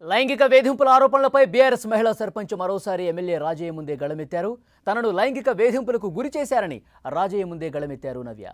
లైంగిక వేధింపుల ఆరోపణలపై బీఆర్ఎస్ మహిళా సర్పంచ్ మరోసారి ఎమ్మెల్యే రాజయ్య ముందే గళమెత్తారు తనను లైంగిక వేధింపులకు గురి చేశారని రాజయ్య ముందే గళమెత్తారు నవ్య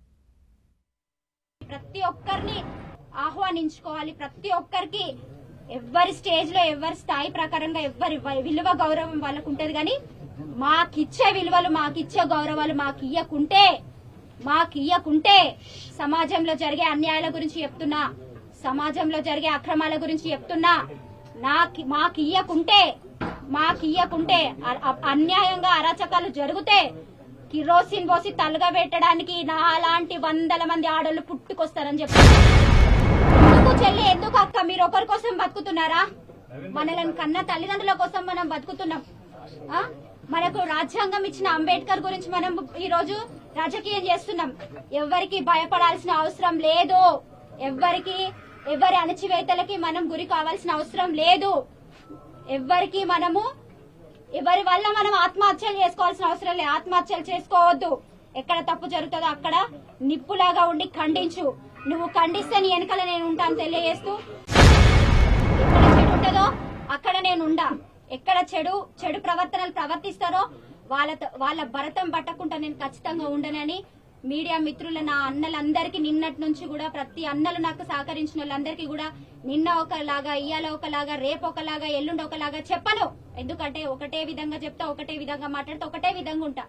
ప్రతి ఒక్కరిని ఆహ్వానించుకోవాలి ప్రతి ఒక్కరికి ఎవరి స్టేజ్ లో ఎవరి స్థాయి ప్రకారంగా ఎవరి వ- విలువ గౌరవం వాళ్ళకు ఉంటది కానీ మాకిచ్చే విలువలు మాకిచ్చే గౌరవాలు మాకు ఇయ్యకుంటే మాకు ఇయ్యకుంటే సమాజంలో జరిగే అన్యాయాల గురించి చెప్తున్నా సమాజంలో జరిగే అక్రమాల గురించి చెప్తున్నా నాకు మాకు ఇయ్యకుంటే మాకు ఇయ్యకుంటే అ- అ- అన్యాయంగా అరాచకాలు జరిగితే కిరోసిన్ పోసి తలగా పెట్టడానికి నా లాంటి వందల మంది ఆడోళ్ళు పుట్టుకొస్తారని చెప్పి ఎందుకు చెల్లి ఎందుకు అక్క మీరు ఒకరి కోసం బతుకుతున్నారా మనలను కన్న తల్లిదండ్రుల కోసం మనం బతుకుతున్నాం ఆ? మనకు రాజ్యాంగం ఇచ్చిన అంబేద్కర్ గురించి మనం ఈ రోజు రాజకీయం చేస్తున్నాం ఎవరికి భయపడాల్సిన అవసరం లేదు ఎవరికి ఎవరి అణచివేతలకి మనం గురి కావాల్సిన అవసరం లేదు ఎవరికి మనము ఎవరి వల్ల మనం ఆత్మహత్యలు చేసుకోవాల్సిన అవసరం లేదు ఆత్మహత్యలు చేసుకోవద్దు ఎక్కడ తప్పు జరుగుతుందో అక్కడ నిప్పులాగా ఉండి ఖండించు నువ్వు ఖండిస్తే నీ వెనకాల నేను ఉంటాను తెలియజేస్తూ ఎక్కడ చెడు ఉంటుందో అక్కడ నేను ఉండా ఎక్కడ చెడు చెడు ప్రవర్తనలు ప్రవర్తిస్తారో వాళ్ళతో వాళ్ళ భరతం పట్టకుండా నేను ఖచ్చితంగా ఉండనని మీడియా మిత్రుల నా అన్నలందరికీ నిన్నటి నుంచి కూడా ప్రతి అన్నలు నాకు సహకరించిన వాళ్ళందరికీ కూడా నిన్న ఒకలాగా ఇయ్యాల ఒకలాగా రేపు ఒకలాగా ఎల్లుండి ఒకలాగా చెప్పను ఎందుకంటే ఒకటే విధంగా చెప్తా ఒకటే విధంగా మాట్లాడితే ఒకటే విధంగా ఉంటా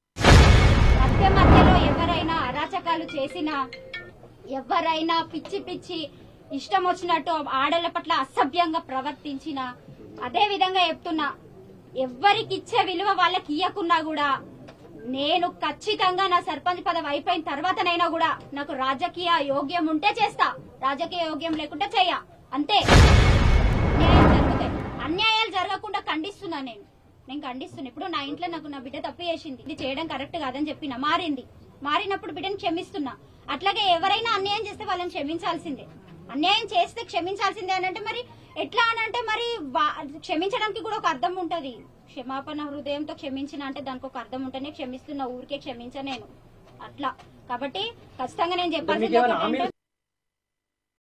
మధ్య మధ్యలో ఎవరైనా అరాచకాలు చేసినా ఎవరైనా పిచ్చి పిచ్చి ఇష్టం వచ్చినట్టు ఆడల పట్ల అసభ్యంగా ప్రవర్తించిన అదే విధంగా చెప్తున్నా ఎవరికి ఇచ్చే విలువ వాళ్ళకి ఇయ్యకున్నా కూడా నేను ఖచ్చితంగా నా సర్పంచ్ పదవి అయిపోయిన తర్వాతనైనా కూడా నాకు రాజకీయ యోగ్యం ఉంటే చేస్తా రాజకీయ యోగ్యం లేకుంటే చెయ్య అంతే అన్యాయం జరుగుతాయి అన్యాయాలు జరగకుండా ఖండిస్తున్నా నేను నేను ఖండిస్తున్నా ఇప్పుడు నా ఇంట్లో నాకు నా బిడ్డ తప్పు చేసింది ఇది చేయడం కరెక్ట్ కాదని చెప్పిన మారింది మారినప్పుడు బిడ్డను క్షమిస్తున్నా అట్లాగే ఎవరైనా అన్యాయం చేస్తే వాళ్ళని క్షమించాల్సిందే అన్యాయం చేస్తే క్షమించాల్సిందే అని అంటే మరి ఎట్లా అని అంటే మరి వా- క్షమించడానికి కూడా ఒక అర్థం ఉంటది క్షమాపణ హృదయంతో క్షమించిన అంటే దానికి ఒక అర్థం ఉంటేనే క్షమిస్తున్నా ఊరికే క్షమించ నేను అట్లా కాబట్టి ఖచ్చితంగా నేను చెప్పాల్సింది ఒకటంటే